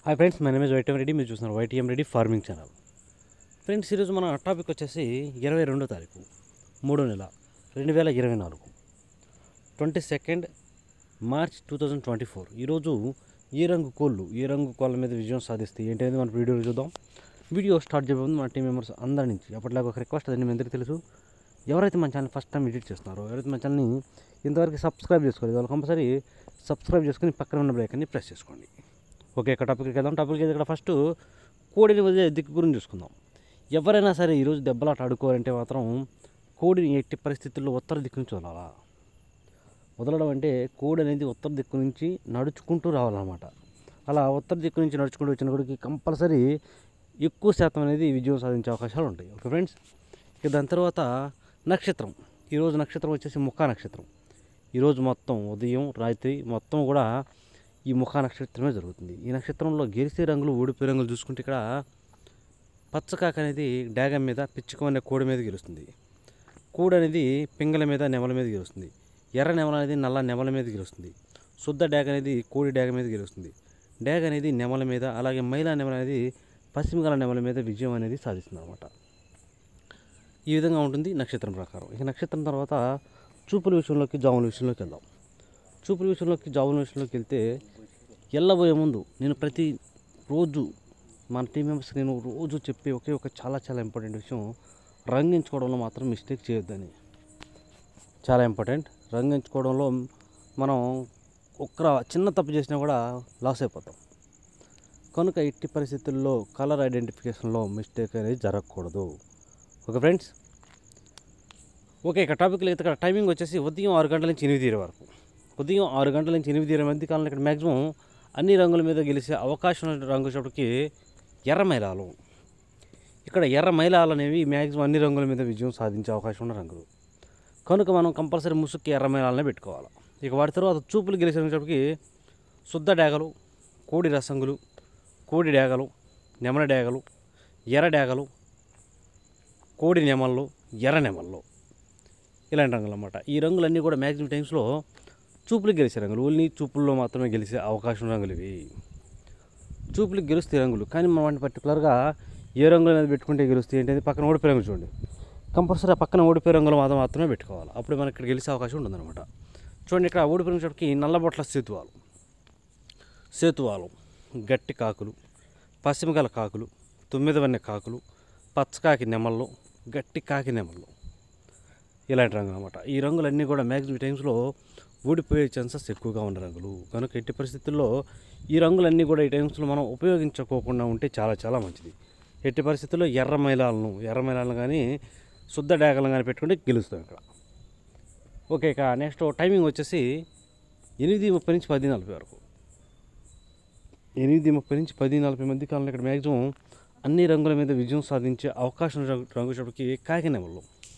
hi friends my name is YTM Reddy మీరు చూస్తున్నారు YTM Reddy farming channel friends ఈరోజు మన టాపిక్ వచ్చేసి ఇరవై రెండో తారీఖు మూడో నెల రెండు వేల ఇరవై నాలుగు twenty second March two thousand twenty four ఈరోజు ఏ రంగు కోళ్ళు ఏ రంగు కోళ్ళ మీద విజయం సాధిస్తాయి ఏంటి అనేది మన వీడియోలో చూద్దాం వీడియో స్టార్ట్ చేయబోతుంది మన టీం మెంబర్స్ అందరి నుంచి అప్పటిలాగా ఒక రిక్వెస్ట్ అదని మీ అందరికీ తెలుసు ఎవరైతే మన ఛానల్ ఫస్ట్ టైం విజిట్ చేస్తున్నారో ఎవరైతే మన ఛానల్ని ఇంతవరకు సబ్స్క్రైబ్ చేసుకోలేదు వాళ్ళు కంపల్సరీ సబ్స్క్రైబ్ చేసుకుని పక్కన ఉన్న బ్రేక్ ప్రెస్ చేసుకోండి ఓకే ఇక్కడ టాపిక్కి వెళ్దాం టాపిక్ ఇక్కడ ఫస్ట్ కోడిని వదిలే దిక్కు గురించి చూసుకుందాం ఎవరైనా సరే ఈరోజు దెబ్బలాట ఆడుకోవాలంటే మాత్రం కోడిని ఎట్టి పరిస్థితుల్లో ఉత్తర దిక్కు నుంచి వదలాలా వదలడం అంటే కోడి అనేది ఉత్తర దిక్కు నుంచి నడుచుకుంటూ రావాలన్నమాట అలా ఉత్తర దిక్కు నుంచి నడుచుకుంటూ వచ్చిన కోడికి కంపల్సరీ ఎక్కువ శాతం అనేది విజయం సాధించే అవకాశాలు ఉంటాయి ఓకే ఫ్రెండ్స్ ఇక దాని తర్వాత నక్షత్రం ఈరోజు నక్షత్రం వచ్చేసి ముఖా నక్షత్రం ఈరోజు మొత్తం ఉదయం రాత్రి మొత్తం కూడా ఈ ముఖ నక్షత్రమే జరుగుతుంది ఈ నక్షత్రంలో గెలిసే రంగులు ఓడిపోయే రంగులు చూసుకుంటే ఇక్కడ పచ్చకాక అనేది డాగం మీద పిచ్చుక అనే కోడి మీద గెలుస్తుంది కోడి అనేది పింగల మీద నెమల మీద గెలుస్తుంది ఎర్ర నెమల అనేది నల్ల నెమల మీద గెలుస్తుంది శుద్ధ డాగ అనేది కోడి డాగ మీద గెలుస్తుంది డాగ అనేది నెమల మీద అలాగే మైలా నెమల అనేది పశ్చిమగల నెమల మీద విజయం అనేది సాధిస్తుంది అనమాట ఈ విధంగా ఉంటుంది నక్షత్రం ప్రకారం ఇక నక్షత్రం తర్వాత చూపుల విషయంలోకి జాముల విషయంలోకి వెళ్దాం చూపుల విషయంలోకి జాముల విషయంలోకి వెళ్తే వెళ్ళబోయే ముందు నేను ప్రతి రోజు మన టీం మెంబర్స్కి నేను రోజు చెప్పే ఒకే ఒక చాలా చాలా ఇంపార్టెంట్ విషయం రంగించుకోవడంలో మాత్రం మిస్టేక్ చేయొద్దని చాలా ఇంపార్టెంట్ రంగించుకోవడంలో మనం ఒక్క చిన్న తప్పు చేసినా కూడా లాస్ అయిపోతాం కనుక ఎట్టి పరిస్థితుల్లో కలర్ ఐడెంటిఫికేషన్లో మిస్టేక్ అనేది జరగకూడదు ఓకే ఫ్రెండ్స్ ఓకే ఇక టాపిక్లో అయితే ఇక్కడ టైమింగ్ వచ్చేసి ఉదయం ఆరు గంటల నుంచి ఎనిమిది ఇరవై వరకు ఉదయం ఆరు గంటల నుంచి ఎనిమిది ఇరవై మధ్య కాలంలో ఇక్కడ మ్యాక్సిమం అన్ని రంగుల మీద గెలిచే అవకాశం ఉన్న రంగు వచ్చేటప్పటికి ఎర్ర మైలాలు ఇక్కడ ఎర్ర మైలాలు అనేవి మ్యాక్సిమం అన్ని రంగుల మీద విజయం సాధించే అవకాశం ఉన్న రంగులు కనుక మనం కంపల్సరీ ముసుక్కి ఎర్ర మైలాలనే పెట్టుకోవాలి ఇక వాటి తర్వాత చూపులు గెలిచేటప్పటికి శుద్ధ డేగలు కోడి రసంగులు కోడి డేగలు నెమల డేగలు ఎర్ర డేగలు కోడి నెమళ్ళు ఎర్ర నెమళ్ళు ఇలాంటి రంగులు అన్నమాట ఈ రంగులన్నీ కూడా మ్యాక్సిమం టైమ్స్లో చూపులకు గెలిచే రంగులు ఓన్లీ చూపుల్లో మాత్రమే గెలిచే అవకాశం రంగులు ఇవి చూపులకు గెలుస్తాయి రంగులు కానీ మనం వాటిని పర్టికులర్గా ఏ రంగుల మీద పెట్టుకుంటే గెలుస్తాయి ఏంటి అది పక్కన ఓడిపోయే రంగులు చూడండి కంపల్సరీ ఆ పక్కన ఓడిపోయే రంగులు మాత్రం మాత్రమే పెట్టుకోవాలి అప్పుడు మనకి ఇక్కడ గెలిచే అవకాశం ఉంటుందన్నమాట చూడండి ఇక్కడ ఓడిపోయిన చోటుకి నల్లబొట్ల సేతువాలు సేతువాలు గట్టి కాకులు పశ్చిమగల కాకులు తొమ్మిది వన్నె కాకులు పచ్చకాకి నెమళ్ళు గట్టి కాకి నెమళ్ళు ఇలాంటి రంగులు అనమాట ఈ రంగులన్నీ కూడా మ్యాక్సిమం టైమ్స్లో ఊడిపోయే ఛాన్సెస్ ఎక్కువగా ఉన్న రంగులు కనుక ఎట్టి పరిస్థితుల్లో ఈ రంగులన్నీ కూడా ఈ టైమ్స్లో మనం ఉపయోగించుకోకుండా ఉంటే చాలా చాలా మంచిది ఎట్టి పరిస్థితుల్లో ఎర్ర మైలాలను ఎర్ర మైలాలను కానీ శుద్ధ డేగలను కానీ పెట్టుకుంటే గెలుస్తాం ఇక్కడ ఓకే ఇక నెక్స్ట్ టైమింగ్ వచ్చేసి ఎనిమిది ముప్పై నుంచి పది నలభై వరకు ఎనిమిది ముప్పై నుంచి పది నలభై మధ్య కాలంలో ఇక్కడ మ్యాక్సిమం అన్ని రంగుల మీద విజయం సాధించే అవకాశం రంగు రంగుచోటికి కాకి నెమళ్ళు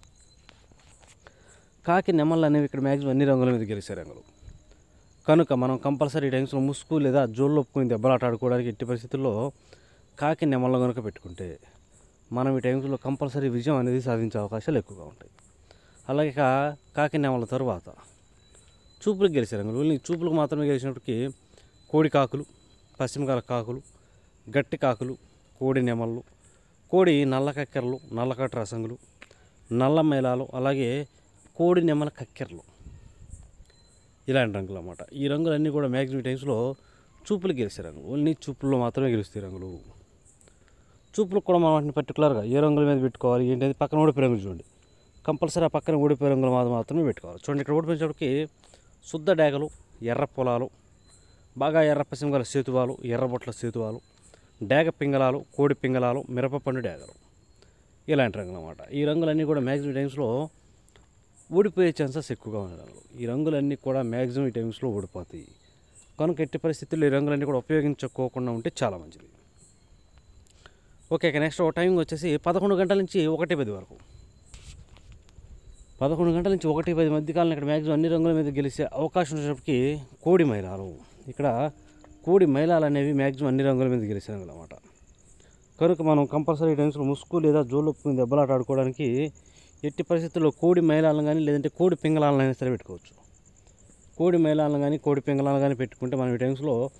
కాకి నెమళ్ళు అనేవి ఇక్కడ మ్యాక్సిమం అన్ని రంగుల మీద గెలిచే రంగులు కనుక మనం కంపల్సరీ టైమ్స్లో ముసుగు లేదా జోళ్ళు ఒప్పుకొని దెబ్బలాట ఆడుకోవడానికి ఎట్టి పరిస్థితుల్లో కాకి నెమళ్ళ కనుక పెట్టుకుంటే మనం ఈ టైమ్స్లో కంపల్సరీ విజయం అనేది సాధించే అవకాశాలు ఎక్కువగా ఉంటాయి అలాగే కా- కాకి నెమల తరువాత చూపులకు గెలిచే రంగులు ఓన్లీ చూపులకు మాత్రమే గెలిచినప్పటికీ కోడి కాకులు పశ్చిమకాల కాకులు గట్టి కాకులు కోడి నెమళ్ళు కోడి నల్ల కక్కెరలు నల్లకట్ట రసంగులు నల్ల మేళాలు అలాగే కోడి నెమల కక్కెరలు ఇలాంటి రంగులు అన్నమాట ఈ రంగులన్నీ కూడా మ్యాక్సిమం టైమ్స్లో చూపులు గెలిచే రంగులు ఓన్లీ చూపుల్లో మాత్రమే గెలుస్తాయి రంగులు చూపులకు కూడా మనం వాటిని పర్టికులర్గా ఏ రంగుల మీద పెట్టుకోవాలి ఏంటంటే పక్కన ఓడిపోయే రంగులు చూడండి కంపల్సరీ ఆ పక్కన ఓడిపోయే రంగులు మాత్రం మాత్రమే పెట్టుకోవాలి చూడండి ఇక్కడ ఓడిపోయేటప్పటికి శుద్ధ డేగలు ఎర్ర పొలాలు బాగా ఎర్ర పశ్చిమగల సేతువాలు ఎర్రబొట్ల సేతువాలు డేగ పింగళాలు కోడి పింగళాలు మిరపపండు డేగలు ఇలాంటి రంగులు అన్నమాట ఈ రంగులన్నీ కూడా మ్యాక్సిమం టైమ్స్లో ఓడిపోయే ఛాన్సెస్ ఎక్కువగా ఉన్నాయి రంగులు ఈ రంగులన్నీ కూడా మ్యాక్సిమం ఈ టైమ్స్లో ఓడిపోతాయి కనుక ఎట్టి పరిస్థితుల్లో ఈ రంగులన్నీ కూడా ఉపయోగించుకోకుండా ఉంటే చాలా మంచిది ఓకే ఇక నెక్స్ట్ టైమింగ్ వచ్చేసి పదకొండు గంటల నుంచి ఒకటి పది వరకు పదకొండు గంటల నుంచి ఒకటి పది మధ్య కాలం ఇక్కడ మ్యాక్సిమం అన్ని రంగుల మీద గెలిచే అవకాశం ఉన్నప్పటికీ కోడి మైలాలు ఇక్కడ కోడి మైలాలు అనేవి మ్యాక్సిమం అన్ని రంగుల మీద గెలిచే రంగులు అన్నమాట కనుక మనం కంపల్సరీ టైమ్స్లో ముసుగు లేదా జోలు ఒప్పుకుని దెబ్బలాట ఆడుకోవడానికి ఎట్టి పరిస్థితుల్లో కోడి మైలాలను కానీ లేదంటే కోడి పింగళాలను అయినా సరే పెట్టుకోవచ్చు కోడి మైలాలను కానీ కోడి పింగళాలను కానీ పెట్టుకుంటే మనం ఈ టైమ్స్లో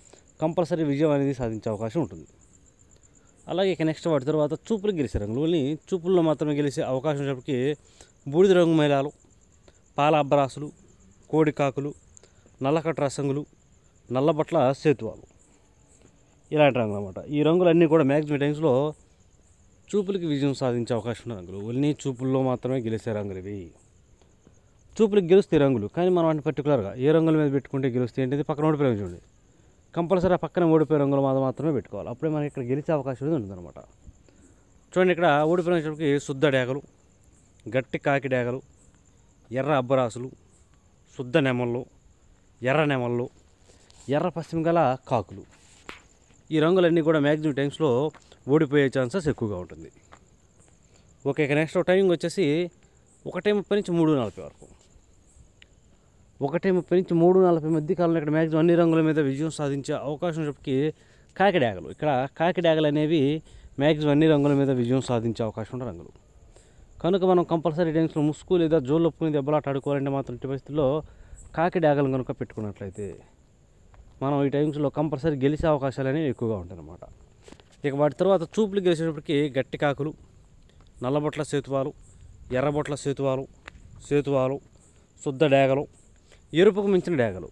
కంపల్సరీ విజయం అనేది సాధించే అవకాశం ఉంటుంది అలాగే ఇక నెక్స్ట్ వాటి తర్వాత చూపులు గెలిచే రంగులు ఓన్లీ చూపుల్లో మాత్రమే గెలిచే అవకాశం ఉన్నప్పటికీ బూడిద రంగు మైలాలు పాల అబ్బరాసులు కోడికాకులు నల్లకట్ట రసంగులు నల్లబట్ల సేతువాలు ఇలాంటి రంగులు అనమాట ఈ రంగులన్నీ కూడా మ్యాక్సిమం టైమ్స్లో చూపులకి విజయం సాధించే అవకాశం ఉన్న రంగులు ఓన్లీ చూపుల్లో మాత్రమే గెలిచే రంగులు ఇవి చూపులకు గెలుస్తాయి రంగులు కానీ మనం వాటిని పర్టికులర్గా ఏ రంగుల మీద పెట్టుకుంటే గెలుస్తాయి ఏంటిది పక్కన ఓడిపోయే రంగు చూడండి కంపల్సరీ ఆ పక్కన ఓడిపోయే రంగుల మీద మాత్రమే పెట్టుకోవాలి అప్పుడే మనకి ఇక్కడ గెలిచే అవకాశం అనేది ఉంటుందన్నమాట చూడండి ఇక్కడ ఓడిపోయిన వచ్చేటప్పటికి శుద్ధ డేగలు గట్టి కాకి డేగలు ఎర్ర అబ్బరాసులు శుద్ధ నెమళ్ళు ఎర్ర నెమళ్ళు ఎర్ర పశ్చిమ గల కాకులు ఈ రంగులన్నీ కూడా మ్యాక్సిమం టైమ్స్లో ఓడిపోయే ఛాన్సెస్ ఎక్కువగా ఉంటుంది ఓకే ఇక నెక్స్ట్ టైమింగ్ వచ్చేసి ఒకటే ముప్పై నుంచి మూడు నలభై వరకు ఒకటే ముప్పై నుంచి మూడు నలభై మధ్య కాలంలో ఇక్కడ మ్యాక్సిమం అన్ని రంగుల మీద విజయం సాధించే అవకాశం ఉన్నప్పటికీ కాకిడాగలు ఇక్కడ కాకిడాగలు అనేవి మ్యాక్సిమం అన్ని రంగుల మీద విజయం సాధించే అవకాశం ఉన్న రంగులు కనుక మనం కంపల్సరీ టైమ్స్లో ముసుగు లేదా జోలు ఒప్పుకుని దెబ్బలాట ఆడుకోవాలంటే మాత్రం ఇట్టి పరిస్థితుల్లో కాకిడాగలను కనుక పెట్టుకున్నట్లయితే మనం ఈ టైమ్స్లో కంపల్సరీ గెలిచే అవకాశాలు అనేవి ఎక్కువగా ఉంటాయి అన్నమాట ఇక వాటి తర్వాత చూపులు గెలిచేటప్పటికి గట్టి కాకులు నల్లబొట్ల సేతువాలు ఎర్రబొట్ల సేతువాలు సేతువాలు శుద్ధ డేగలు ఎరుపుకు మించిన డేగలు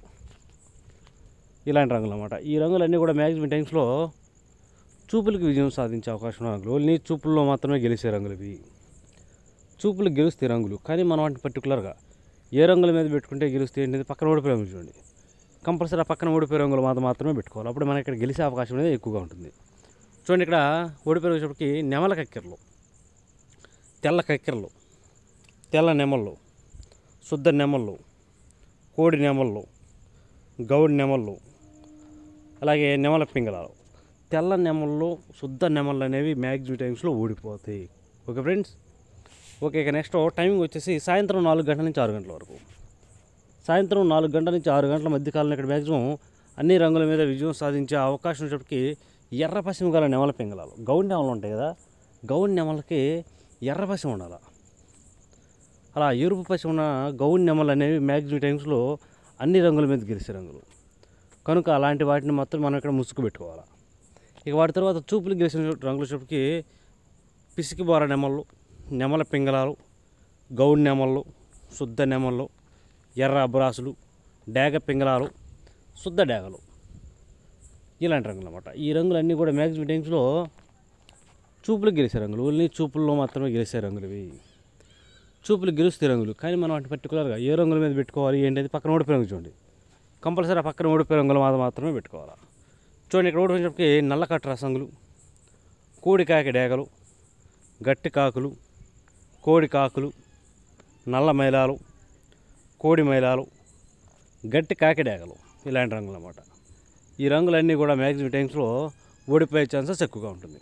ఇలాంటి రంగులు అన్నమాట ఈ రంగులన్నీ కూడా మ్యాక్సిమం టైమ్స్లో చూపులకు విజయం సాధించే అవకాశం ఉన్న రంగులు ఓన్లీ చూపుల్లో మాత్రమే గెలిచే రంగులు ఇవి చూపులు గెలుస్తాయి రంగులు కానీ మనం వాటిని పర్టికులర్గా ఏ రంగుల మీద పెట్టుకుంటే గెలుస్తాయి ఏంటిది పక్కన ఓడిపోయే రంగులు చూడండి కంపల్సరీ ఆ పక్కన ఓడిపోయే రంగులు మాత్రం మాత్రమే పెట్టుకోవాలి అప్పుడు మనకి ఇక్కడ గెలిచే అవకాశం అనేది ఎక్కువగా ఉంటుంది చూడండి ఇక్కడ ఓడిపోయే వచ్చేటప్పటికి నెమల కక్కెరలు తెల్ల కక్కెరలు తెల్ల నెమళ్ళు శుద్ధ నెమళ్ళు కోడి నెమళ్ళు గౌడి నెమళ్ళు అలాగే నెమల పింగళాలు తెల్ల నెమళ్ళు శుద్ధ నెమళ్ళు అనేవి మ్యాక్సిమం టైమ్స్లో ఓడిపోతాయి ఓకే ఫ్రెండ్స్ ఓకే ఇక నెక్స్ట్ టైమింగ్ వచ్చేసి సాయంత్రం నాలుగు గంటల నుంచి ఆరు గంటల వరకు సాయంత్రం నాలుగు గంటల నుంచి ఆరు గంటల మధ్య కాలంలో ఇక్కడ మ్యాక్సిమం అన్ని రంగుల మీద విజయం సాధించే అవకాశం వచ్చేటప్పటికి ఎర్ర పశ్చిమ గల నెమల పింగళాలు గౌడి నెమలు ఉంటాయి కదా గౌడి నెమలకి ఎర్ర పశ్చిమ ఉండాలి అలా ఎరుపు పశ్చిమ ఉన్న గౌడి నెమలు అనేవి మ్యాక్సిమం టైమ్స్లో అన్ని రంగుల మీద గెలిచే రంగులు కనుక అలాంటి వాటిని మొత్తం మనం ఇక్కడ ముసుగు పెట్టుకోవాలి ఇక వాటి తర్వాత చూపులు గెలిచిన రంగుల చూపుకి పిసికి బోర నెమళ్ళు నెమల పింగళాలు గౌడి నెమళ్ళు శుద్ధ నెమళ్ళు ఎర్ర అబ్రాసులు డేగ పింగళాలు శుద్ధ డేగలు ఇలాంటి రంగులు అన్నమాట ఈ రంగులన్నీ కూడా మ్యాక్సిమం టైమ్స్లో చూపులు గెలిచే రంగులు ఓన్లీ చూపుల్లో మాత్రమే గెలిచే రంగులు ఇవి చూపులు గెలుస్తాయి రంగులు కానీ మనం వాటిని పర్టికులర్గా ఏ రంగుల మీద పెట్టుకోవాలి ఏంటది పక్కన ఓడిపోయే రంగు చూడండి కంపల్సరీ ఆ పక్కన ఓడిపోయే రంగుల మీద మాత్రమే పెట్టుకోవాలి చూడండి ఇక్కడ ఓడిపోయినప్పటికీ నల్లకట్ట రసంగులు కోడి కాకి డేగలు గట్టి కాకులు కోడి కాకులు నల్ల మైలాలు కోడి మైలాలు గట్టి కాకి డేగలు ఇలాంటి రంగులు అన్నమాట ఈ రంగులన్నీ కూడా మ్యాక్సిమం టైమ్స్లో ఓడిపోయే ఛాన్సెస్ ఎక్కువగా ఉంటుంది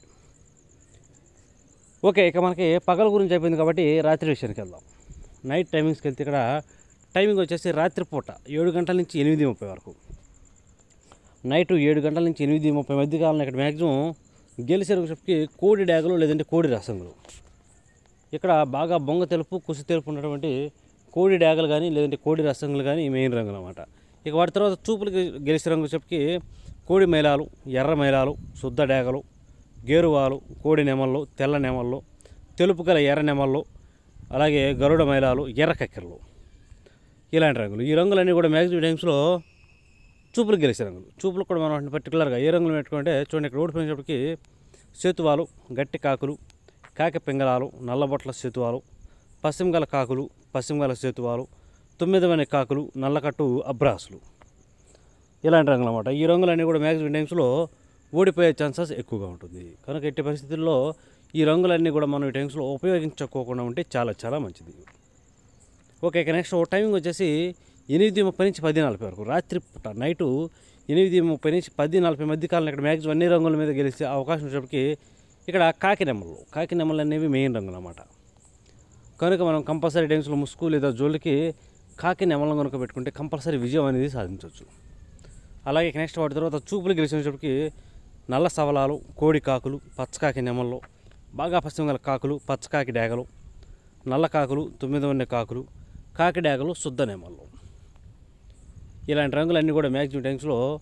ఓకే ఇక మనకి పగల గురించి అయిపోయింది కాబట్టి రాత్రి విషయానికి వెళ్దాం నైట్ టైమింగ్స్కి వెళ్తే ఇక్కడ టైమింగ్ వచ్చేసి రాత్రిపూట ఏడు గంటల నుంచి ఎనిమిది ముప్పై వరకు నైట్ ఏడు గంటల నుంచి ఎనిమిది ముప్పై మధ్య కాలంలో ఇక్కడ మ్యాక్సిమం గెలిచే చెప్పి కోడి డాగలు లేదంటే కోడి రసంగులు ఇక్కడ బాగా బొంగ తెలుపు కుసి తెలుపు ఉన్నటువంటి కోడి డాగలు కానీ లేదంటే కోడి రసంగులు కానీ ఈ మెయిన్ రంగులు అన్నమాట ఇక వాటి తర్వాత చూపులకి గెలిచే రంగు చెప్పి కోడి మైలాలు ఎర్ర మైలాలు శుద్ధ డేగలు గేరువాలు కోడి నెమళ్ళు తెల్ల నెమళ్ళు తెలుపు గల ఎర్ర నెమళ్ళు అలాగే గరుడ మైలాలు ఎర్ర కక్కెరలు ఇలాంటి రంగులు ఈ రంగులన్నీ కూడా మ్యాక్సిమం టైమ్స్లో చూపులు గెలిచే రంగులు చూపులు కూడా మనం వాటిని పర్టికులర్గా ఏ రంగులు పెట్టుకుంటే చూడండి ఇక్కడ ఓడిపోయినప్పటికీ సేతువాలు గట్టి కాకులు కాకి పింగళాలు నల్లబొట్ల సేతువాలు పశ్చిమగల కాకులు పశ్చిమగల సేతువాలు తొమ్మిదమైన కాకులు నల్లకట్టు అబ్రాసులు ఇలాంటి రంగులు అన్నమాట ఈ రంగులన్నీ కూడా మ్యాక్సిమం టైమ్స్లో ఓడిపోయే ఛాన్సెస్ ఎక్కువగా ఉంటుంది కనుక ఎట్టి పరిస్థితుల్లో ఈ రంగులన్నీ కూడా మనం ఈ టైమ్స్లో ఉపయోగించుకోకుండా ఉంటే చాలా చాలా మంచిది ఓకే ఇక నెక్స్ట్ టైమింగ్ వచ్చేసి ఎనిమిది ముప్పై నుంచి పది నలభై వరకు రాత్రి పూట నైటు ఎనిమిది ముప్పై నుంచి పది నలభై మధ్య కాలంలో ఇక్కడ మ్యాక్సిమం అన్ని రంగుల మీద గెలిచే అవకాశం వచ్చేప్పటికి ఇక్కడ కాకి నెమ్మలు కాకి నెమ్మలు అనేవి మెయిన్ రంగులు అన్నమాట కనుక మనం కంపల్సరీ టైమ్స్లో ముసుగు లేదా జోలికి కాకి నెమలం కనుక పెట్టుకుంటే కంపల్సరీ విజయం అనేది సాధించవచ్చు అలాగే ఇక నెక్స్ట్ వాటి తర్వాత చూపులు గెలిచినప్పటికి నల్ల సవలాలు కోడి కాకులు పచ్చకాకి నెమళ్ళు బాగా పశ్చిమ గల కాకులు పచ్చకాకి డేగలు నల్ల కాకులు తొమ్మిది వంద కాకులు కాకి డేగలు శుద్ధ నెమళ్ళు ఇలాంటి రంగులన్నీ కూడా మ్యాక్సిమం టైమ్స్లో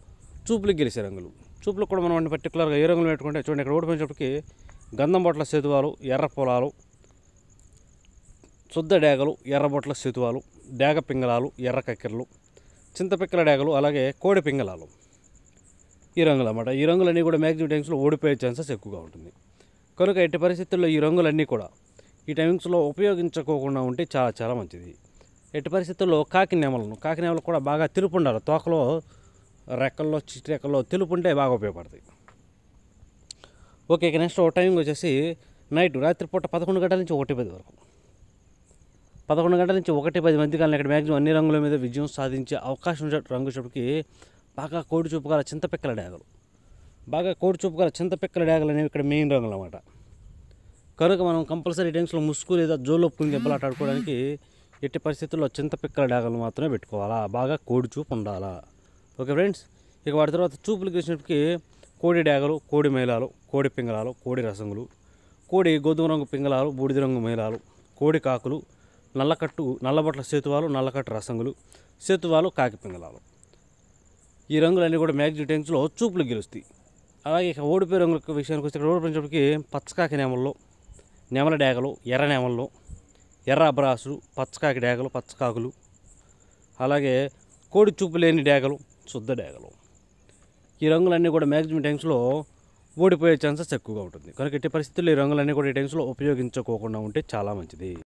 చూపులకు గెలిచే రంగులు చూపులకు కూడా మనం పర్టికులర్గా ఏ రంగులు పెట్టుకుంటే చూడండి ఇక్కడ ఓడిపోయినప్పటికీ గంధం బొట్ల సేతువాలు ఎర్ర పొలాలు శుద్ధ డేగలు ఎర్రబొట్ల సేతువాలు డేగ పింగళాలు ఎర్ర కక్కెరలు చింతపిక్కల డేగలు అలాగే కోడి పింగళాలు ఈ రంగులు అన్నమాట ఈ రంగులన్నీ కూడా మ్యాక్సిమం టైమ్స్లో ఓడిపోయే ఛాన్సెస్ ఎక్కువగా ఉంటుంది కనుక ఎట్టి పరిస్థితుల్లో ఈ రంగులన్నీ కూడా ఈ టైమింగ్స్లో ఉపయోగించుకోకుండా ఉంటే చాలా చాలా మంచిది ఎట్టి పరిస్థితుల్లో కాకి నెమలను కాకి నెమలు కూడా బాగా తెలుపు ఉండాలి తోకలో రెక్కల్లో చిట్టి రెక్కల్లో తెలుపు ఉంటే బాగా ఉపయోగపడతాయి ఓకే ఇక నెక్స్ట్ టైమింగ్ వచ్చేసి నైట్ రాత్రిపూట పదకొండు గంటల నుంచి ఒకటి పది వరకు పదకొండు గంటల నుంచి ఒకటి పది మధ్య కాలం ఇక్కడ మ్యాక్సిమం అన్ని రంగుల మీద విజయం సాధించే అవకాశం ఉండే రంగు చూపుకి బాగా కోడి చూపు గల చింతపిక్కల డేగలు బాగా కోడి చూపు గల చింతపిక్కల డేగలు అనేవి ఇక్కడ మెయిన్ రంగులు అన్నమాట కనుక మనం కంపల్సరీ టైమ్స్లో ముసుగు లేదా జోలొప్పుకుని దెబ్బలాట ఆడుకోవడానికి ఎట్టి పరిస్థితుల్లో చింతపిక్కల డాగలు మాత్రమే పెట్టుకోవాలా బాగా కోడి చూపు ఉండాలా ఓకే ఫ్రెండ్స్ ఇక వాటి తర్వాత చూపులకు వచ్చినప్పటికి కోడి డాగలు కోడి మేళాలు కోడి పింగళాలు కోడి రసంగులు కోడి గోధుమ రంగు పింగళాలు బూడిద రంగు మేళాలు కోడి కాకులు నల్లకట్టు నల్లబట్ల సేతువాలు నల్లకట్టు రసంగులు సేతువాలు కాకి పింగళాలు ఈ రంగులన్నీ కూడా మ్యాక్సిమం టైమ్స్లో చూపులు గెలుస్తాయి అలాగే ఇక ఓడిపోయే రంగుల విషయానికి వస్తే ఇక్కడ ఓడిపోయినప్పటికీ పచ్చకాకి నేమల్లో నెమల డేగలు ఎర్ర నెమల్లో ఎర్ర అబ్రాసు పచ్చకాకి డేగలు పచ్చకాకులు అలాగే కోడి చూపు లేని డేగలు శుద్ధ డేగలు ఈ రంగులన్నీ కూడా మ్యాక్సిమం టైమ్స్లో ఓడిపోయే ఛాన్సెస్ ఎక్కువగా ఉంటుంది కనుక ఎట్టి పరిస్థితుల్లో ఈ రంగులన్నీ కూడా ఈ టైమ్స్లో ఉపయోగించుకోకుండా ఉంటే చాలా మంచిది